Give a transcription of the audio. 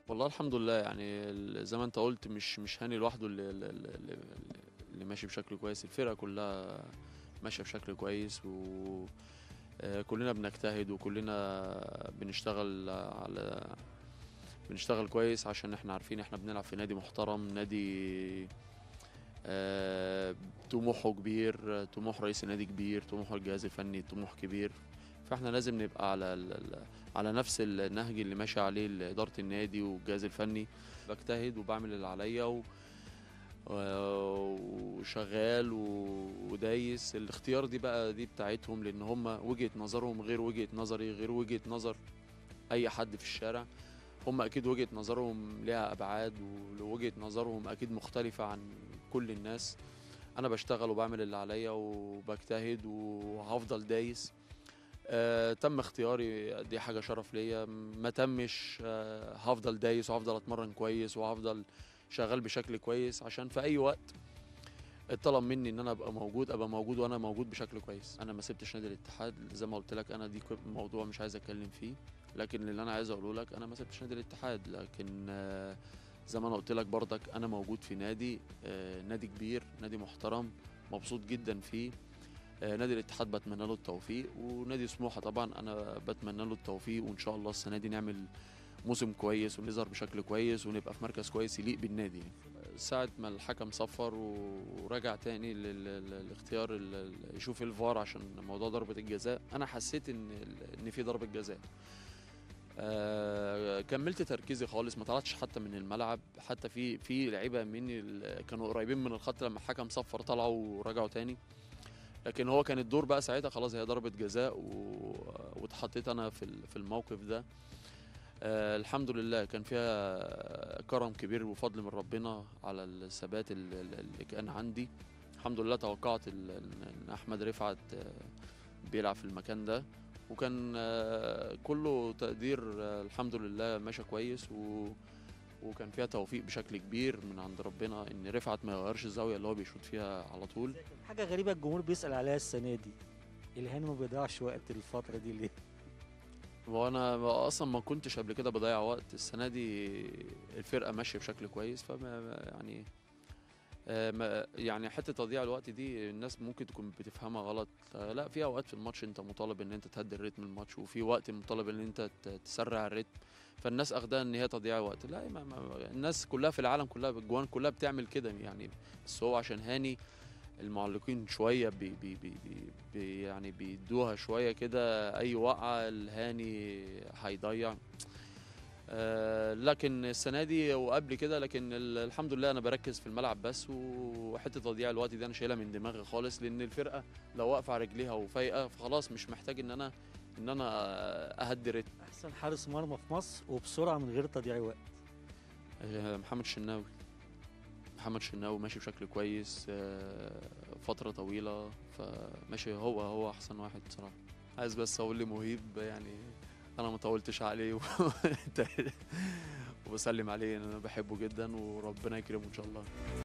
والله الحمد لله يعني ال- زي ما انت قلت مش مش هاني لوحده اللي, اللي, اللي, اللي ماشي بشكل كويس الفرقه كلها ماشيه بشكل كويس وكلنا بنجتهد وكلنا بنشتغل على بنشتغل كويس عشان احنا عارفين احنا بنلعب في نادي محترم نادي آه، طموحه كبير طموح رئيس النادي كبير طموح الجهاز الفني طموح كبير فاحنا لازم نبقى على ال- ال- على نفس النهج اللي ماشي عليه إدارة النادي والجهاز الفني بجتهد وبعمل اللي عليا و... و- وشغال و- ودايس الاختيار دي بقى دي بتاعتهم لان هم وجهة نظرهم غير وجهة نظري غير وجهة نظر اي حد في الشارع هم اكيد وجهة نظرهم ليها ابعاد ووجهة نظرهم اكيد مختلفة عن كل الناس انا بشتغل وبعمل اللي عليا وبجتهد وهفضل دايس آه تم اختياري دي حاجة شرف ليا ما تمش آه هفضل دايس وهفضل اتمرن كويس وهفضل شغال بشكل كويس عشان في اي وقت اتطلب مني ان انا ابقى موجود ابقى موجود وانا موجود بشكل كويس انا ما سبتش نادي الاتحاد زي ما قلت لك انا دي كو- موضوع مش عايز اتكلم فيه لكن اللي انا عايز اقوله لك انا ما سبتش نادي الاتحاد لكن آه زي ما انا قلت لك برضك انا موجود في نادي آه نادي كبير نادي محترم مبسوط جدا فيه آه، نادي الاتحاد بتمنى له التوفيق ونادي سموحه طبعا انا بتمنى له التوفيق وان شاء الله السنه دي نعمل موسم كويس ونظهر بشكل كويس ونبقى في مركز كويس يليق بالنادي يعني. ساعة ما الحكم صفر ورجع تاني لل- لل- للاختيار ال- ال- يشوف الفار عشان موضوع ضربة الجزاء أنا حسيت إن إن في ضربة جزاء آه، كملت تركيزي خالص ما طلعتش حتى من الملعب حتى في في لعيبه مني ال- كانوا قريبين من الخط لما الحكم صفر طلعوا ورجعوا تاني لكن هو كان الدور بقى ساعتها خلاص هي ضربة جزاء و... واتحطيت انا في ال- في الموقف ده آه الحمد لله كان فيها كرم كبير وفضل من ربنا على الثبات ال- ال- اللي كان عندي الحمد لله توقعت ال- ان احمد رفعت آه، بيلعب في المكان ده وكان آه، كله تقدير آه، الحمد لله ماشي كويس و وكان فيها توفيق بشكل كبير من عند ربنا ان رفعت ما يغيرش الزاويه اللي هو بيشوط فيها على طول حاجه غريبه الجمهور بيسال عليها السنه دي الهاني ما بيضيعش وقت الفتره دي ليه وانا اصلا ما كنتش قبل كده بضيع وقت السنه دي الفرقه ماشيه بشكل كويس فما ما- يعني آه، ما يعني حته تضييع الوقت دي الناس ممكن تكون بتفهمها غلط آه، لا في اوقات في الماتش انت مطالب ان انت تهدي الريتم الماتش وفي وقت مطالب ان انت ت- تسرع الريتم فالناس اخدها ان هي تضييع وقت لا ما ما الناس كلها في العالم كلها الجوان كلها بتعمل كده يعني بس هو عشان هاني المعلقين شويه بي بي بي بي بي يعني بيدوها شويه كده اي وقعه الهاني هيضيع آه لكن السنه دي وقبل كده لكن ال- الحمد لله انا بركز في الملعب بس وحته تضييع الوقت دي انا شايلها من دماغي خالص لان الفرقه لو واقفه على رجليها وفايقه فخلاص مش محتاج ان انا ان انا اهدي رتم احسن حارس مرمى في مصر وبسرعه من غير تضييع وقت آه، محمد شناوي محمد شناوي ماشي بشكل كويس آه، فترة طويلة فماشي هو هو أحسن واحد بصراحة عايز بس أقول لمهيب يعني أنا ما طولتش عليه و- وبسلم عليه أنا بحبه جدا وربنا يكرمه إن شاء الله